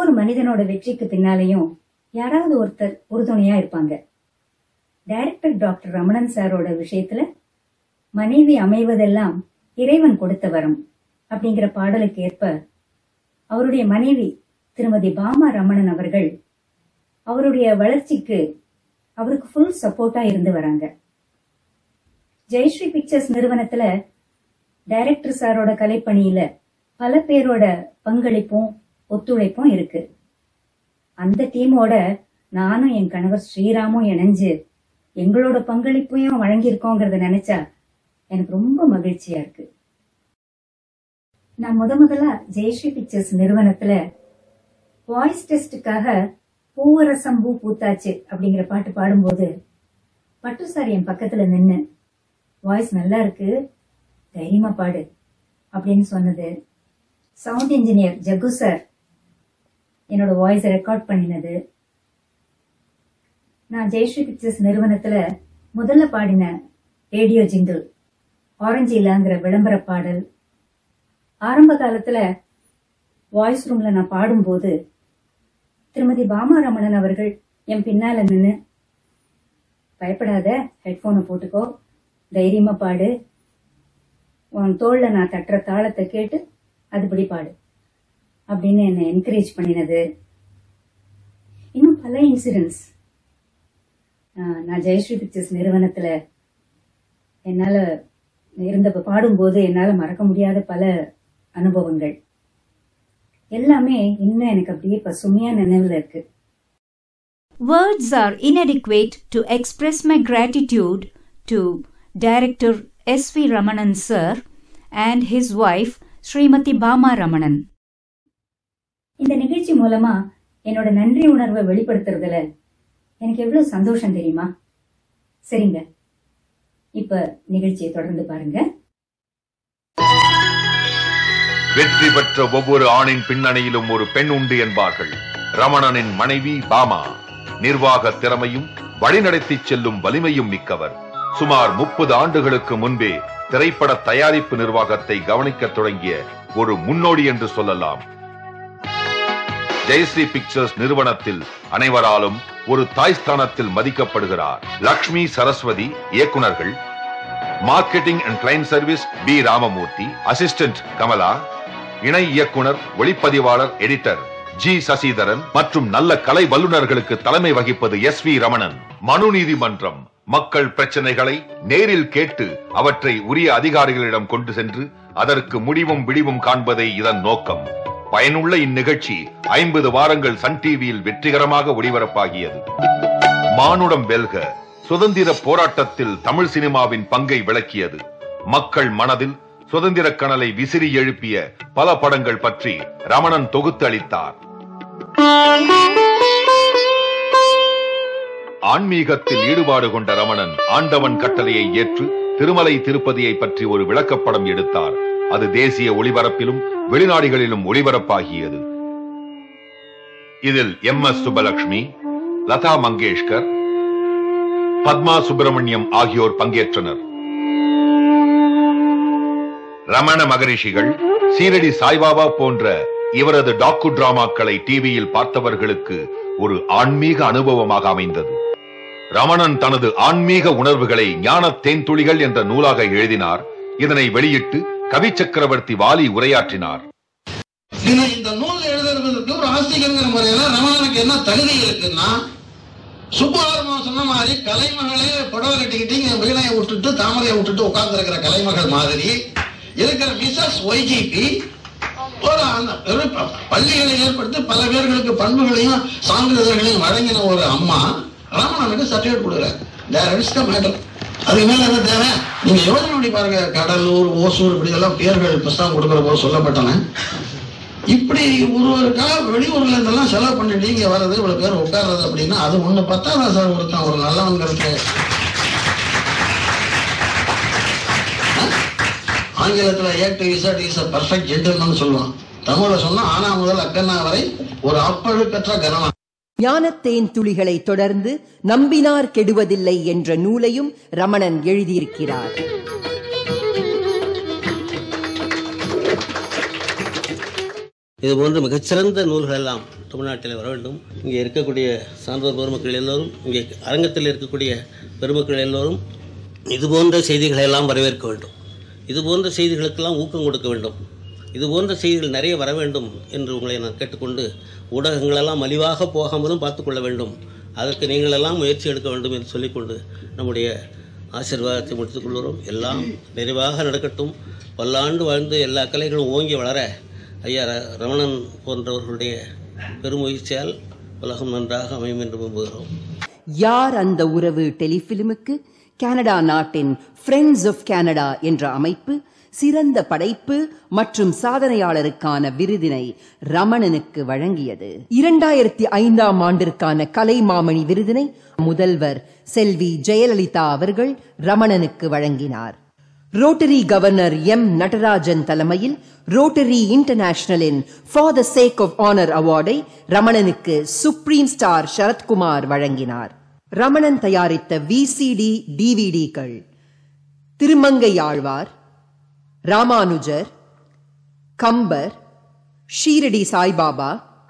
ஒவ்வொரு மனிதனோட வெற்றிக்கு பின்னாலேயும் யாராவது ஒருத்தர் உறுதுணையா இருப்பாங்க டைரக்டர் டாக்டர் ரமணன் சாரோட விஷயத்துல மனைவி அமைவதெல்லாம் இறைவன் கொடுத்த வரம் அப்படிங்கிற பாடலுக்கு ஏற்ப அவருடைய மனைவி திருமதி பாமா ரமணன் அவர்கள் அவருடைய வளர்ச்சிக்கு அவருக்கு ஃபுல் சப்போர்ட்டா இருந்து வராங்க ஜெயஸ்ரீ பிக்சர்ஸ் நிறுவனத்துல டைரக்டர் சாரோட கலைப்பணியில பல பேரோட பங்களிப்பும் ஒத்துழைப்பும் இருக்கு அந்த டீமோட நானும் என் கணவர் ஸ்ரீராமும் இணைஞ்சு எங்களோட பங்களிப்பையும் வழங்கியிருக்கோங்கிறத நினைச்சா எனக்கு ரொம்ப மகிழ்ச்சியா இருக்கு நான் முத முதலா ஜெயஸ்ரீ பிக்சர்ஸ் நிறுவனத்துல வாய்ஸ் டெஸ்டுக்காக பூவரசம் பூ பூத்தாச்சு அப்படிங்கிற பாட்டு பாடும்போது பட்டு சார் என் பக்கத்துல நின்னு வாய்ஸ் நல்லா இருக்கு தைரியமா பாடு அப்படின்னு சொன்னது சவுண்ட் இன்ஜினியர் ஜகு சார் என்னோட வாய்ஸை ரெக்கார்ட் பண்ணினது நான் ஜெயஸ்ரீ பிக்சர்ஸ் நிறுவனத்துல முதல்ல பாடின ரேடியோ ஜிங்கிள் ஆரஞ்சு இல்லாங்கிற விளம்பர பாடல் ஆரம்ப காலத்துல வாய்ஸ் ரூம்ல நான் பாடும்போது திருமதி பாமா ரமணன் அவர்கள் என் பின்னால நின்னு பயப்படாத ஹெட்போனை போட்டுக்கோ தைரியமா பாடு உன் தோல்ல நான் தட்டுற தாளத்தை கேட்டு அதுபடி பாடு அப்படின்னு என்னை என்கரேஜ் பண்ணினது இன்னும் பல இன்சிடென்ட்ஸ் நான் ஜெயஸ்ரீ பிக்சர்ஸ் நிறுவனத்துல என்னால இருந்த பாடும்போது என்னால மறக்க முடியாத பல அனுபவங்கள் எல்லாமே இன்னும் எனக்கு அப்படியே பசுமையா நினைவுல இருக்கு Words are inadequate to express my gratitude to Director S.V. Ramanan sir and his wife Srimati Bama Ramanan. இந்த நிகழ்ச்சி மூலமா என்னோட நன்றி உணர்வை வெளிப்படுத்துறதுல எனக்கு எவ்வளவு சந்தோஷம் தெரியுமா சரிங்க இப்ப நிகழ்ச்சியை தொடர்ந்து பாருங்க வெற்றி பெற்ற ஒவ்வொரு ஆணின் பின்னணியிலும் ஒரு பெண் உண்டு என்பார்கள் ரமணனின் மனைவி பாமா நிர்வாக திறமையும் வழிநடத்தி செல்லும் வலிமையும் மிக்கவர் சுமார் முப்பது ஆண்டுகளுக்கு முன்பே திரைப்பட தயாரிப்பு நிர்வாகத்தை கவனிக்கத் தொடங்கிய ஒரு முன்னோடி என்று சொல்லலாம் ஜெயஸ்ரீ பிக்சர்ஸ் நிறுவனத்தில் அனைவராலும் ஒரு தாய் ஸ்தானத்தில் மதிக்கப்படுகிறார் லக்ஷ்மி சரஸ்வதி இயக்குனர்கள் marketing and client service P Ramamurthy assistant Kamala இணை இயக்குனர் ஒளிப்பதிவாளர் எடிட்டர் ஜி சசிதரன் மற்றும் நல்ல கலை வல்லுநர்களுக்கு தலைமை வகிப்பது எஸ் வி ரமணன் மனு நீதிமன்றம் மக்கள் பிரச்சனைகளை நேரில் கேட்டு அவற்றை உரிய அதிகாரிகளிடம் கொண்டு சென்று அதற்கு முடிவும் விடிவும் காண்பதே இதன் நோக்கம் பயனுள்ள இந்நிகழ்ச்சி ஐம்பது வாரங்கள் சன் டிவியில் வெற்றிகரமாக ஒளிபரப்பாகியது மானுடம் வெல்க சுதந்திர போராட்டத்தில் தமிழ் சினிமாவின் பங்கை விளக்கியது மக்கள் மனதில் சுதந்திர கனலை விசிறி எழுப்பிய பல படங்கள் பற்றி ரமணன் தொகுத்து அளித்தார் ஆன்மீகத்தில் ஈடுபாடு கொண்ட ரமணன் ஆண்டவன் கட்டளையை ஏற்று திருமலை திருப்பதியை பற்றி ஒரு விளக்கப்படம் எடுத்தார் அது தேசிய ஒளிபரப்பிலும் வெளிநாடுகளிலும் ஒளிபரப்பாகியது இதில் எம் எஸ் சுப்பலட்சுமி லதா மங்கேஷ்கர் பத்மா சுப்பிரமணியம் ஆகியோர் பங்கேற்றனர் ரமண மகரிஷிகள் சீரடி சாய்பாபா போன்ற இவரது டாக்கு டிராமாக்களை டிவியில் பார்த்தவர்களுக்கு ஒரு ஆன்மீக அனுபவமாக அமைந்தது ரமணன் தனது ஆன்மீக உணர்வுகளை ஞான தேன்துளிகள் என்ற நூலாக எழுதினார் இதனை வெளியிட்டு கவி சக்கரவர்த்தி வாலி உரையாற்றினார் இது இந்த நூல் எழுதுறதுக்கு ஒரு ஆசிரியங்கிற முறையில ரமணனுக்கு என்ன தகுதி இருக்குன்னா சுப்புஆரமா சொன்ன மாதிரி கலைமகளே புடவை கட்டிக்கிட்டு இங்க வீணையை விட்டுட்டு தாமரையை விட்டுட்டு உட்கார்ந்து இருக்கிற கலைமகள் மாதிரி இருக்கிற மிசஸ் ஒய்ஜிபி ஒரு அந்த ஒரு ப- பள்ளிகளை ஏற்படுத்தி பல பேர்களுக்கு பண்புகளையும் சான்றிதழ்களையும் வழங்கின ஒரு அம்மா ரமணனுக்கு சர்டிஃபிகேட் கொடுக்குறாரு தேர் இஸ் த மேட்டர் அதுக்கு மேல என்ன தேவை நீங்க யோசனை பண்ணி பாருங்க கடலூர் ஓசூர் இப்படி எல்லாம் பேர்கள் புஸ்தகம் கொடுக்கிற போது சொல்லப்பட்டன இப்படி ஒருவருக்காக வெளியூர்ல இருந்தெல்லாம் செலவு பண்ணிட்டு இங்க வர்றது இவ்வளவு பேர் உட்கார்றது அப்படின்னா அது ஒண்ணு பத்தாதா சார் ஒருத்தன் ஒரு நல்லவங்கிறது ஆங்கிலத்துல A to Z is a perfect gentleman சொல்லுவான் தமிழ்ல சொன்னா ஆனா முதல் அக்கன்னா வரை ஒரு அப்பழுக்கற்ற கனவன் ஞானத்தேன் துளிகளை தொடர்ந்து நம்பினார் கெடுவதில்லை என்ற நூலையும் ரமணன் எழுதியிருக்கிறார் இது போன்ற மிகச்சிறந்த நூல்கள் எல்லாம் தமிழ்நாட்டில் வர வேண்டும் இங்கே இருக்கக்கூடிய சான்றோர் பெருமக்கள் எல்லோரும் இங்கே அரங்கத்தில் இருக்கக்கூடிய பெருமக்கள் எல்லோரும் இது போன்ற செய்திகளை எல்லாம் வரவேற்க வேண்டும் இது போன்ற செய்திகளுக்கெல்லாம் ஊக்கம் கொடுக்க வேண்டும் இது போன்ற செய்திகள் நிறைய வர வேண்டும் என்று உங்களை நான் கேட்டுக்கொண்டு ஊடகங்களெல்லாம் மலிவாக போகாமலும் பார்த்துக்கொள்ள வேண்டும் அதற்கு நீங்களெல்லாம் முயற்சி எடுக்க வேண்டும் என்று சொல்லிக்கொண்டு நம்முடைய ஆசீர்வாதத்தை முடித்துக் கொள்கிறோம் எல்லாம் நிறைவாக நடக்கட்டும் பல்லாண்டு வாழ்ந்து எல்லா கலைகளும் ஓங்கி வளர ஐயா ர- ரமணன் போன்றவர்களுடைய பெருமுயற்சியால் உலகம் நன்றாக அமையும் என்று விரும்புகிறோம் யார் அந்த உறவு டெலிஃபிலிமுக்கு கனடா நாட்டின் ஃப்ரெண்ட்ஸ் ஆஃப் கனடா என்ற அமைப்பு சிறந்த படைப்பு மற்றும் சாதனையாளருக்கான விருதினை ரமணனுக்கு வழங்கியது இரண்டாயிரத்தி ஐந்தாம் ஆண்டிற்கான கலைமாமணி விருதினை முதல்வர் செல்வி ஜெயலலிதா அவர்கள் ரமணனுக்கு வழங்கினார் ரோட்டரி கவர்னர் எம் நடராஜன் தலைமையில் ரோட்டரி இன்டர்நேஷனலின் for the sake of honour அவார்டை ரமணனுக்கு சுப்ரீம் ஸ்டார் சரத்குமார் வழங்கினார் ரமணன் தயாரித்த விசிடி டிவிடிக்கள் Thirumangai Alwar Ramanujar Kambar Shirdi Saibaba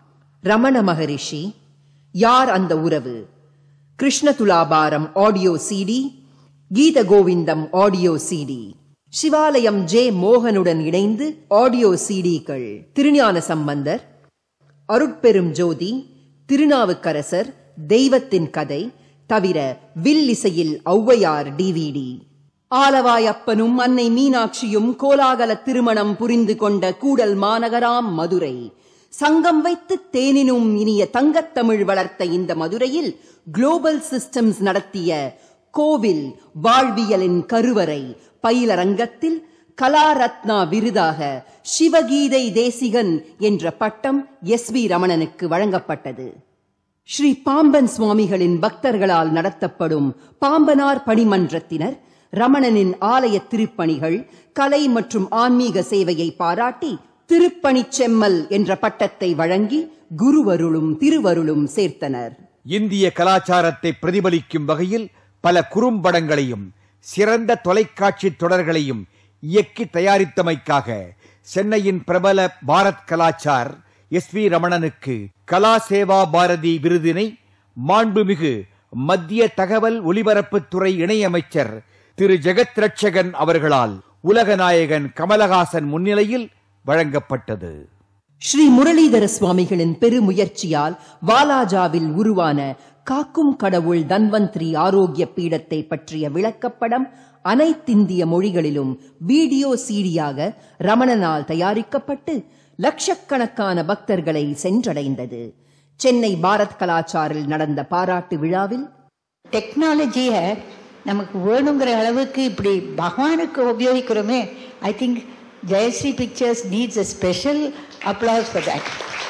Ramana Maharishi Yaar Antha Uravu Krishna Thulabharam audio CD Geetha Govindam audio CD Sivalayam J மோகனுடன் இணைந்து ஆடியோ சிடிக்கள் திருஞான சம்பந்தர் அருட்பெரும் ஜோதி திருநாவுக்கரசர் தெய்வத்தின் கதை தவிர வில் இசையில் ஔவையார் டிவிடி ஆலவாயப்பனும் அன்னை மீனாட்சியும் கோலாகல திருமணம் புரிந்து கொண்ட கூடல் மாநகராம் மதுரை சங்கம் வைத்து தேனினும் இனிய தங்கத்தமிழ் வளர்த்த இந்த மதுரையில் குளோபல் சிஸ்டம்ஸ் நடத்திய கோவில் வாழ்வியலின் கருவறை பயிலரங்கத்தில் கலாரத்னா விருதாக சிவகீதை தேசிகன் என்ற பட்டம் எஸ் வி ரமணனுக்கு வழங்கப்பட்டது ஸ்ரீ பாம்பன் சுவாமிகளின் பக்தர்களால் நடத்தப்படும் பாம்பனார் பணிமன்றத்தினர் ரமணனின் ஆலய திருப்பணிகள் கலை மற்றும் ஆன்மீக சேவையை பாராட்டி திருப்பணிச் செம்மல் என்ற பட்டத்தை வழங்கி குருவருளும் திருவருளும் சேர்த்தனர் இந்திய கலாச்சாரத்தை பிரதிபலிக்கும் வகையில் பல குறும்படங்களையும் சிறந்த தொலைக்காட்சி தொடர்களையும் இயக்கி தயாரித்தமைக்காக சென்னையின் பிரபல பாரத் கலாச்சார் எஸ் வி ரமணனுக்கு கலா சேவா பாரதி விருதினை மாண்புமிகு மத்திய தகவல் ஒலிபரப்புத்துறை இணையமைச்சர் திரு ஜெகத் ரட்சகன் அவர்களால் உலகநாயகன் கமலஹாசன் முன்னிலையில் வழங்கப்பட்டது ஸ்ரீ முரளிதர சுவாமிகளின் பெருமுயற்சியால் வாலாஜாவில் உருவான காக்கும் கடவுள் தன்வந்திரி ஆரோக்கிய பீடத்தை பற்றிய விளக்கப்படம் அனைத்திந்திய மொழிகளிலும் வீடியோ சீடியாக ரமணனால் தயாரிக்கப்பட்டு லட்சக்கணக்கான பக்தர்களை சென்றடைந்தது சென்னை பாரத் கலாச்சாரில் நடந்த பாராட்டு விழாவில் டெக்னாலஜியை நமக்கு வேணுங்கிற அளவுக்கு இப்படி பகவானுக்கு உபயோகிக்கிறோமே I think Jayashree pictures needs a special applause for that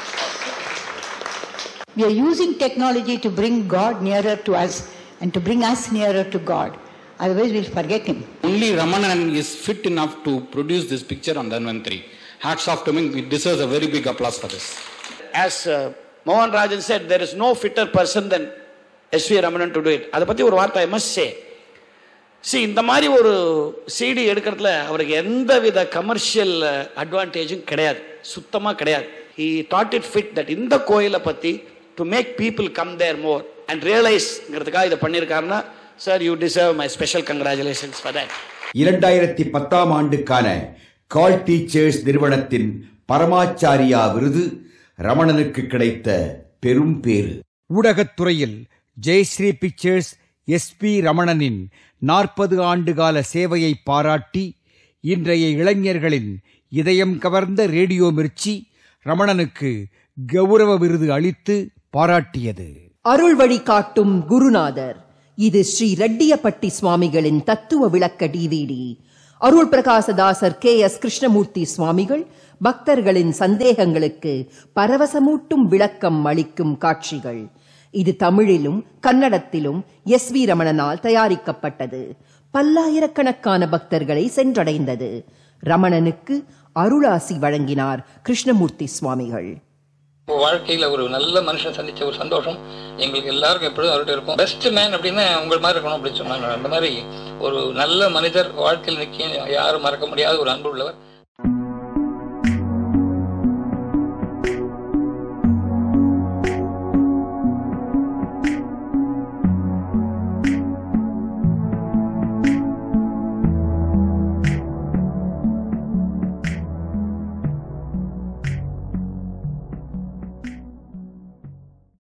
We are using technology to bring God nearer to us and to bring us nearer to God. Otherwise, we'll forget Him. Only Ramanan is fit enough to produce this picture on Dhanvantri. Hats off to him. He deserves a very big applause for this. As uh, Mohan Rajan said, there is no fitter person than S.V. Ramanan to do it. அதை பற்றி ஒரு வார்த்தை I must say C இந்த மாதிரி ஒரு CD எடுக்கிறதுல அவருக்கு எந்த வித கமர்ஷியல் அட்வான்டேஜும் கிடையாது சுத்தமாக கிடையாது he thought it fit that இந்த கோயிலை பற்றி to make people come there more and ரியலைஸ்ங்கிறதுக்காக இதை பண்ணியிருக்காருன்னா sir you deserve my special congratulations for that இரண்டாயிரத்தி பத்தாம் ஆண்டுக்கான கால் டீச்சர்ஸ் நிறுவனத்தின் பரமாச்சாரியா விருது ரமணனுக்கு கிடைத்த பெரும் பேறு ஊடகத்துறையில் ஜெயஸ்ரீ பிக்சர்ஸ் எஸ் பி ரமணனின் நாற்பது ஆண்டுகால சேவையை பாராட்டி இன்றைய இளைஞர்களின் இதயம் கவர்ந்த ரேடியோ மிர்ச்சி ரமணனுக்கு கௌரவ விருது அளித்து பாராட்டியது அருள் வழி காட்டும் குருநாதர் இது ஸ்ரீ ரெட்டியப்பட்டி சுவாமிகளின் தத்துவ விளக்க DVD Arul Prakasadasar K S Krishnamurthy சுவாமிகள் பக்தர்களின் சந்தேகங்களுக்கு பரவசமூட்டும் விளக்கம் அளிக்கும் காட்சிகள் இது தமிழிலும் கன்னடத்திலும் எஸ் வி ரமணனால் தயாரிக்கப்பட்டது பல்லாயிரக்கணக்கான பக்தர்களை சென்றடைந்தது ரமணனுக்கு அருளாசி வழங்கினார் கிருஷ்ணமூர்த்தி சுவாமிகள் வாழ்க்கையில ஒரு நல்ல மனுஷன் சந்திச்ச ஒரு சந்தோஷம் எங்களுக்கு எல்லாருக்கும் எப்பொழுதும் அவர்கிட்ட இருக்கும் பெஸ்ட் மேன் அப்படின்னு உங்கள் மாதிரி இருக்கணும் அப்படின்னு சொன்னாங்க அந்த மாதிரி ஒரு நல்ல மனிதர் வாழ்க்கையில் நிற்க யாரும் மறக்க முடியாத ஒரு அன்பு உள்ளவர்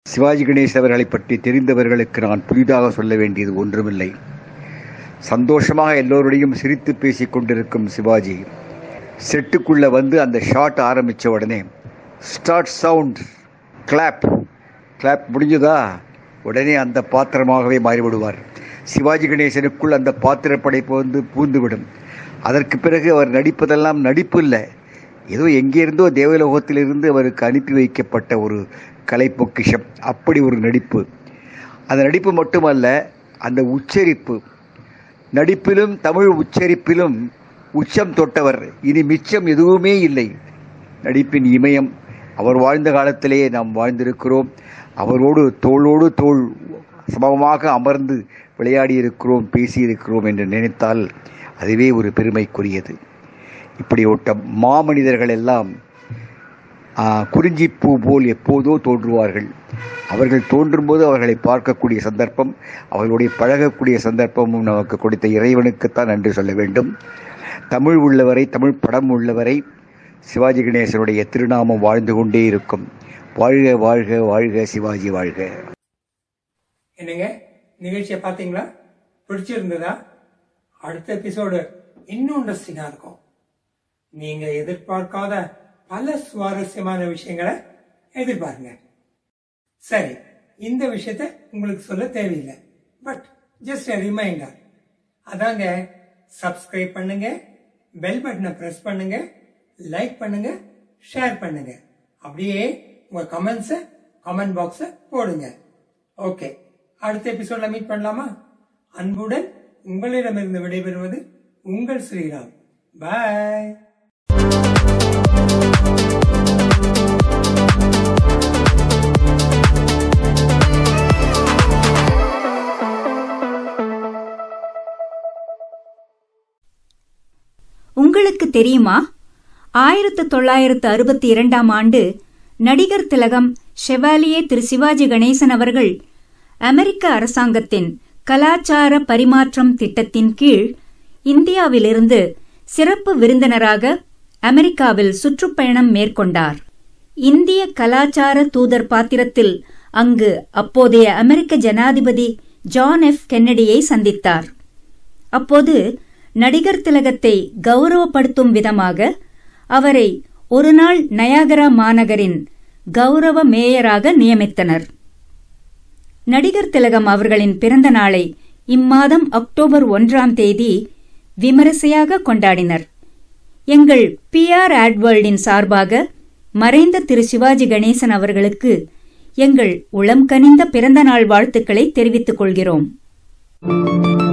சிவாஜி கணேசன் அவர்களை பற்றி தெரிந்தவர்களுக்கு நான் புதிதாக சொல்ல வேண்டியது ஒன்றுமில்லை சந்தோஷமாக எல்லோருடையும் சிரித்து பேசிக் கொண்டிருக்கும் சிவாஜி செட்டுக்குள்ள வந்து அந்த ஷாட் ஆரம்பித்த உடனே ஸ்டார்ட் சவுண்ட் கிளாப் கிளாப் முடிஞ்சதா உடனே அந்த பாத்திரமாகவே மாறிவிடுவார் சிவாஜி கணேசனுக்குள் அந்த பாத்திர படைப்பு வந்து பூந்துவிடும் அதற்கு பிறகு அவர் நடிப்பதெல்லாம் நடிப்பு இல்லை ஏதோ எங்கேருந்தோ தேவலோகத்திலிருந்து அவருக்கு அனுப்பி வைக்கப்பட்ட ஒரு கலை பொக்கிஷம் அப்படி ஒரு நடிப்பு அந்த நடிப்பு மட்டுமல்ல அந்த உச்சரிப்பு நடிப்பிலும் தமிழ் உச்சரிப்பிலும் உச்சம் தொட்டவர் இனி மிச்சம் எதுவுமே இல்லை நடிப்பின் இமயம் அவர் வாழ்ந்த காலத்திலேயே நாம் வாழ்ந்திருக்கிறோம் அவரோடு தோளோடு தோள் சமமாக அமர்ந்து விளையாடி இருக்கிறோம் பேசியிருக்கிறோம் என்று நினைத்தால் அதுவே ஒரு பெருமைக்குரியது இப்படி ஒட்ட மாமனிதர்கள் எல்லாம் ஆ, குறிஞ்சிப்பூ போல் எப்போதோ தோன்றுவார்கள் அவர்கள் தோன்றும்போது அவர்களை பார்க்கக்கூடிய சந்தர்ப்பம் அவர்களுடைய பழகக்கூடிய சந்தர்ப்பமும் நமக்கு கொடுத்த இறைவனுக்குத்தான் நன்றி சொல்ல வேண்டும் தமிழ் உள்ளவரை தமிழ் படம் உள்ளவரை சிவாஜி கணேசனுடைய திருநாமம் வாழ்ந்து கொண்டே இருக்கும் வாழ்க வாழ்க வாழ்க சிவாஜி வாழ்க என்னங்க நிகழ்ச்சியை பார்த்தீங்களா பிடிச்சிருந்ததா அடுத்த எபிசோடு இன்னும் இன்ட்ரெஸ்டிங்கா இருக்கும் நீங்க எதிர்பார்க்காத பல சுவாரஸ்யமான விஷயங்களை எதிர்பாருங்க சரி இந்த விஷயத்த உங்களுக்கு சொல்ல தேவையில்லை பட் ஜஸ்ட் ரிமைண்டர் அதாங்க சப்ஸ்கிரைப் பண்ணுங்க பெல் பட்டனை பிரஸ் பண்ணுங்க லைக் பண்ணுங்க ஷேர் பண்ணுங்க அப்படியே உங்க கமெண்ட்ஸை கமெண்ட் பாக்ஸ போடுங்க ஓகே அடுத்த எபிசோட்ல மீட் பண்ணலாமா அன்புடன் உங்களிடமிருந்து விடைபெறுவது உங்கள் ஸ்ரீராம் பாய் உங்களுக்கு தெரியுமா ஆயிரத்து தொள்ளாயிரத்து அறுபத்தி இரண்டாம் ஆண்டு நடிகர் திலகம் ஷெவாலியே திரு சிவாஜி கணேசன் அவர்கள் அமெரிக்க அரசாங்கத்தின் கலாச்சார பரிமாற்றம் திட்டத்தின் கீழ் இந்தியாவிலிருந்து சிறப்பு விருந்தினராக அமெரிக்காவில் சுற்றுப்பயணம் மேற்கொண்டார் இந்திய கலாச்சார தூதர் பாத்திரத்தில் அங்கு அப்போதைய அமெரிக்க ஜனாதிபதி ஜான் எஃப் கென்னடியை சந்தித்தார் அப்போது நடிகர் திலகத்தை கௌரவப்படுத்தும் விதமாக அவரை ஒருநாள் நயாகரா மாநகரின் கௌரவ மேயராக நியமித்தனர் நடிகர் திலகம் அவர்களின் பிறந்த நாளை இம்மாதம் அக்டோபர் ஒன்றாம் தேதி விமரிசையாக கொண்டாடினர் எங்கள் பி ஆர் ஆட்வேர்ல்டின் சார்பாக மறைந்த திரு சிவாஜி கணேசன் அவர்களுக்கு எங்கள் உளம் கனிந்த பிறந்த நாள் வாழ்த்துக்களை தெரிவித்துக் கொள்கிறோம்